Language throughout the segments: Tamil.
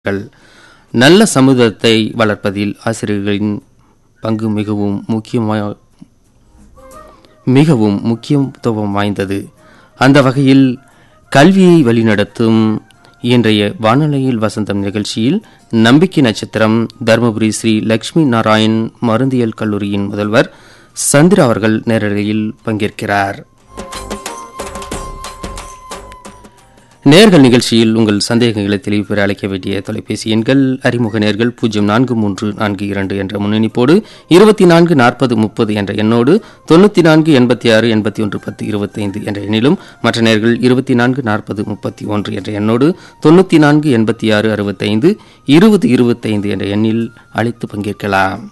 கள். நல்ல சமூகத்தை வளர்ப்பதில் ஆசிரியர்களின் பங்கு மிகவும் முக்கியமா மிகவும் முக்கியத்துவம் வாய்ந்தது அந்த வகையில் கல்வியை வழிநடத்தும் இன்றைய வானொலியில் வசந்தம் நிகழ்ச்சியில் நம்பிக்கை நட்சத்திரம் தருமபுரி ஸ்ரீ லட்சுமி நாராயண் மருந்தியல் கல்லூரியின் முதல்வர் சந்திரா அவர்கள் நேரலையில் பங்கேற்கிறார் நேர்கள் நிகழ்ச்சியில் உங்கள் சந்தேகங்களை தெளிவு பெற அழைக்க வேண்டிய தொலைபேசி எண்கள் அறிமுக நேர்கள் பூஜ்ஜியம் நான்கு மூன்று நான்கு இரண்டு என்ற முன்னணிப்போடு இருபத்தி நான்கு நாற்பது முப்பது என்ற எண்ணோடு தொண்ணூற்றி நான்கு எண்பத்தி ஆறு எண்பத்தி ஒன்று பத்து இருபத்தைந்து என்ற எண்ணிலும் மற்ற நேர்கள் இருபத்தி நான்கு நாற்பது முப்பத்தி ஒன்று என்ற எண்ணோடு தொண்ணூற்றி நான்கு எண்பத்தி ஆறு அறுபத்தைந்து இருபது இருபத்தைந்து என்ற எண்ணில் அழைத்து பங்கேற்கலாம்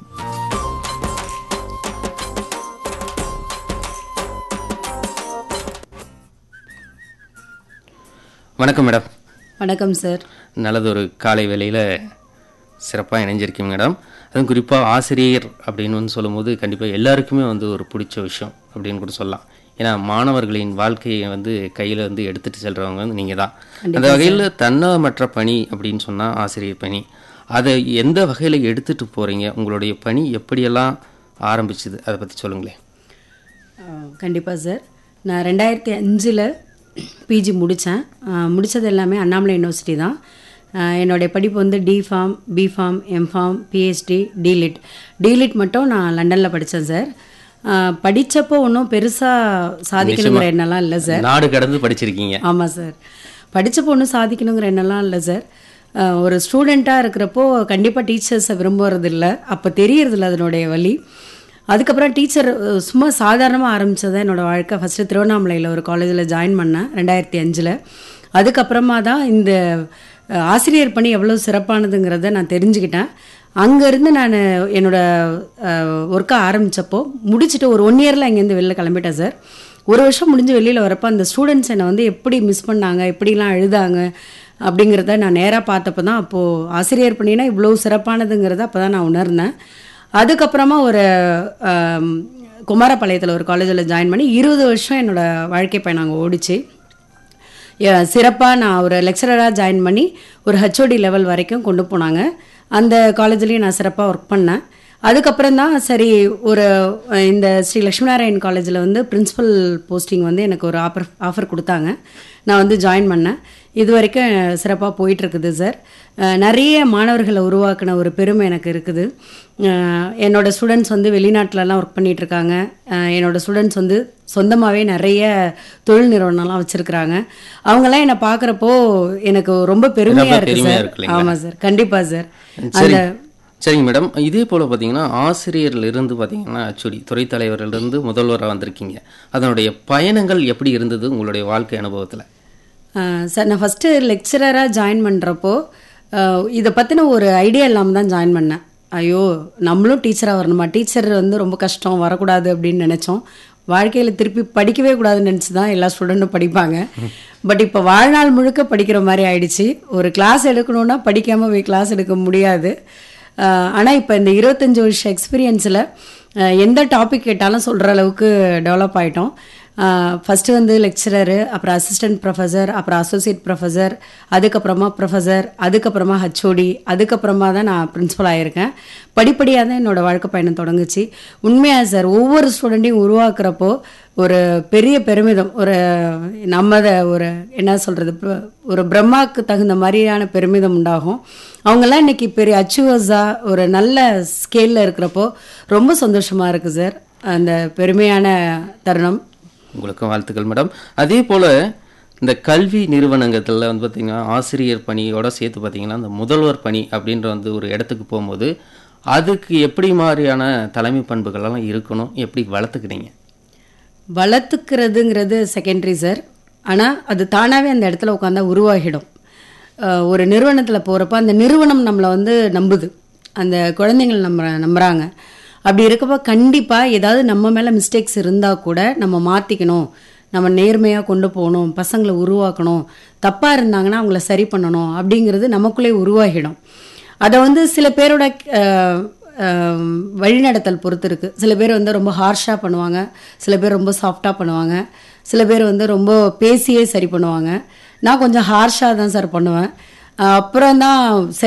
வணக்கம் மேடம் வணக்கம் சார் நல்லதொரு காலை வேளையில் சிறப்பாக இணைஞ்சிருக்கீங்க மேடம் அதுவும் குறிப்பாக ஆசிரியர் அப்படின்னு வந்து சொல்லும்போது கண்டிப்பாக எல்லாருக்குமே வந்து ஒரு பிடிச்ச விஷயம் அப்படின்னு கூட சொல்லலாம் ஏன்னா மாணவர்களின் வாழ்க்கையை வந்து கையில் வந்து எடுத்துகிட்டு செல்றவங்க வந்து நீங்கள் தான் அந்த வகையில் தன்னமற்ற பணி அப்படின்னு சொன்னால் ஆசிரியர் பணி அதை எந்த வகையில் எடுத்துகிட்டு போகிறீங்க உங்களுடைய பணி எப்படியெல்லாம் ஆரம்பிச்சுது அதை பற்றி சொல்லுங்களேன் கண்டிப்பாக சார் நான் ரெண்டாயிரத்தி அஞ்சில் பிஜி முடித்தேன் முடித்தது எல்லாமே அண்ணாமலை யூனிவர்சிட்டி தான் அஹ், என்னுடைய படிப்பு வந்து DPharm BPharm MPharm PhD DLitt DLitt மட்டும் நான் லண்டனில் படித்தேன் சார் படித்தப்போ ஒன்றும் பெருசாக சாதிக்கணுங்கிற எண்ணம்லாம் இல்லை சார் நாடு கடந்து படிச்சிருக்கீங்க ஆமாம் சார் படித்த ஒன்றும் சாதிக்கணுங்கிற எண்ணம்லாம் இல்லை சார் அஹ், ஒரு ஸ்டூடெண்ட்டாக இருக்கிறப்போ கண்டிப்பாக டீச்சர்ஸை விரும்புறதில்ல அப்போ தெரியறதில்ல அதனுடைய வழி அதுக்கப்புறம் டீச்சர் சும்மா சாதாரணமாக ஆரம்பித்தது என்னோட வாழ்க்கை ஃபஸ்ட்டு திருவண்ணாமலையில் ஒரு காலேஜில் ஜாயின் பண்ணேன் ரெண்டாயிரத்தி அஞ்சில் அதுக்கப்புறமா தான் இந்த அஹ், ஆசிரியர் பணி எவ்வளோ சிறப்பானதுங்கிறத நான் தெரிஞ்சுக்கிட்டேன் அங்கேருந்து நான் என்னோட ஒர்க்கை ஆரம்பித்தப்போ முடிச்சுட்டு ஒரு ஒன் இயரில் அங்கேருந்து வெளில கிளம்பிட்டேன் சார் ஒரு வருஷம் முடிஞ்சு வெளியில் வரப்போ அந்த ஸ்டூடெண்ட்ஸ் என்னை வந்து எப்படி மிஸ் பண்ணாங்க எப்படிலாம் அழுதாங்க அப்படிங்கிறத நான் நேராக பார்த்தப்போ தான் அப்போது ஆசிரியர் பணினா இவ்வளோ சிறப்பானதுங்கிறத அப்போ தான் நான் உணர்ந்தேன் அதுக்கப்புறமா ஒரு ஆம், குமாரபாளையத்தில் ஒரு காலேஜில் ஜாயின் பண்ணி இருபது வருஷம் என்னோட வாழ்க்கை பயணம் அங்கே ஓடிச்சு சிறப்பாக நான் ஒரு லெக்சரராக ஜாயின் பண்ணி ஒரு ஹெச்ஓடி லெவல் வரைக்கும் கொண்டு போனாங்க அந்த காலேஜ்லேயும் நான் சிறப்பாக ஒர்க் பண்ணேன் அதுக்கப்புறம் தான் சரி ஒரு அஹ், இந்த ஸ்ரீ லட்சுமிநாராயண் காலேஜில் வந்து பிரின்சிபல் போஸ்டிங் வந்து எனக்கு ஒரு ஆஃபர் ஆஃபர் கொடுத்தாங்க நான் வந்து ஜாயின் பண்ணேன் இது வரைக்கும் சிறப்பாக போயிட்டுருக்குது சார் அஹ், நிறைய மாணவர்களை உருவாக்கின ஒரு பெருமை எனக்கு இருக்குது அஹ், என்னோட ஸ்டூடெண்ட்ஸ் வந்து வெளிநாட்டிலலாம் ஒர்க் பண்ணிட்டு இருக்காங்க அஹ், என்னோட ஸ்டூடெண்ட்ஸ் வந்து சொந்தமாகவே நிறைய தொழில் நிறுவனம்லாம் வச்சுருக்குறாங்க அவங்கெல்லாம் என்னை பார்க்குறப்போ எனக்கு ரொம்ப பெருமையாக இருக்குது பெருமையா சார் இருக்கு இல்லைங்களா? ஆமாம் சார் கண்டிப்பாக சார் சரி அந்த சரிங்க மேடம் இதே போல் பார்த்தீங்கன்னா ஆசிரியர்ல இருந்து பார்த்தீங்கன்னா அச்சுடி துறை தலைவரிலிருந்து முதல்வராக வந்திருக்கீங்க அதனுடைய பயணங்கள் எப்படி இருந்தது உங்களுடைய வாழ்க்கை அனுபவத்தில் ஆஹ் சார் நான் ஃபஸ்ட்டு லெக்சரராக ஜாயின் பண்ணுறப்போ இதை பற்றின ஒரு ஐடியா இல்லாமல் தான் ஜாயின் பண்ணேன் ஐயோ நம்மளும் டீச்சராக வரணுமா டீச்சர் வந்து ரொம்ப கஷ்டம் வரக்கூடாது அப்படின்னு நினச்சோம் வாழ்க்கையில் திருப்பி படிக்கவே கூடாதுன்னு நினச்சி தான் எல்லா ஸ்டூடெண்ட்டும் படிப்பாங்க பட் இப்போ வாழ்நாள் முழுக்க படிக்கிற மாதிரி ஆயிடுச்சு ஒரு கிளாஸ் எடுக்கணும்னா படிக்காமல் போய் கிளாஸ் எடுக்க முடியாது ஆனால் இப்போ இந்த இருபத்தஞ்சி வருஷம் எக்ஸ்பீரியன்ஸில் எந்த டாபிக் கேட்டாலும் சொல்கிற அளவுக்கு டெவலப் ஆகிட்டோம் ஃபஸ்ட்டு வந்து லெக்சரரு அப்புறம் அசிஸ்டன்ட் ப்ரொஃபஸர் அப்புறம் அசோசியேட் ப்ரொஃபஸர் அதுக்கப்புறமா ப்ரொஃபஸர் அதுக்கப்புறமா ஹச்ஓடி அதுக்கப்புறமா தான் நான் பிரின்ஸிபல் ஆகியிருக்கேன் படிப்படியாக தான் என்னோட வாழ்க்கை பயணம் தொடங்குச்சு உண்மையாக சார் ஒவ்வொரு ஸ்டூடெண்ட்டையும் உருவாக்குறப்போ ஒரு பெரிய பெருமிதம் ஒரு நம்ம அதை ஒரு என்ன சொல்கிறது ஒரு பிரம்மாவுக்கு தகுந்த மாதிரியான பெருமிதம் உண்டாகும் அவங்கெல்லாம் இன்னைக்கு பெரிய அச்சீவர்ஸாக ஒரு நல்ல ஸ்கேலில் இருக்கிறப்போ ரொம்ப சந்தோஷமாக இருக்குது சார் அந்த பெருமையான தருணம் உங்களுக்கும் வாழ்த்துக்கள் மேடம் அதே போல் இந்த கல்வி நிறுவனங்கத்தில் வந்து பார்த்தீங்கன்னா ஆசிரியர் பணியோட சேர்த்து பார்த்தீங்கன்னா இந்த முதல்வர் பணி அப்படின்ற வந்து ஒரு இடத்துக்கு போகும்போது அதுக்கு எப்படி மாதிரியான தலைமை பண்புகளெல்லாம் இருக்கணும் எப்படி வளர்த்துக்கிறீங்க வளர்த்துக்கிறதுங்கிறது செகண்டரி சார் ஆனால் அது தானாகவே அந்த இடத்துல உட்காந்தா உருவாகிடும் அஹ் ஒரு நிறுவனத்தில் போகிறப்ப அந்த நிறுவனம் நம்மளை வந்து நம்புது அந்த குழந்தைங்கள் நம்ப நம்புகிறாங்க அப்படி இருக்கப்போ கண்டிப்பாக ஏதாவது நம்ம மேலே மிஸ்டேக்ஸ் இருந்தால் கூட நம்ம மாற்றிக்கணும் நம்ம நேர்மையாக கொண்டு போகணும் பசங்களை உருவாக்கணும் தப்பாக இருந்தாங்கன்னா அவங்கள சரி பண்ணணும் அப்படிங்கிறது நமக்குள்ளே உருவாகிடும் அதை வந்து சில பேரோட அஹ், அஹ், வழிநடத்தல் பொறுத்து இருக்குது சில பேர் வந்து ரொம்ப ஹார்ஷாக பண்ணுவாங்க சில பேர் ரொம்ப சாஃப்டாக பண்ணுவாங்க சில பேர் வந்து ரொம்ப பேசியே சரி பண்ணுவாங்க நான் கொஞ்சம் ஹார்ஷாக தான் சார் பண்ணுவேன் அஹ், அப்புறம் தான்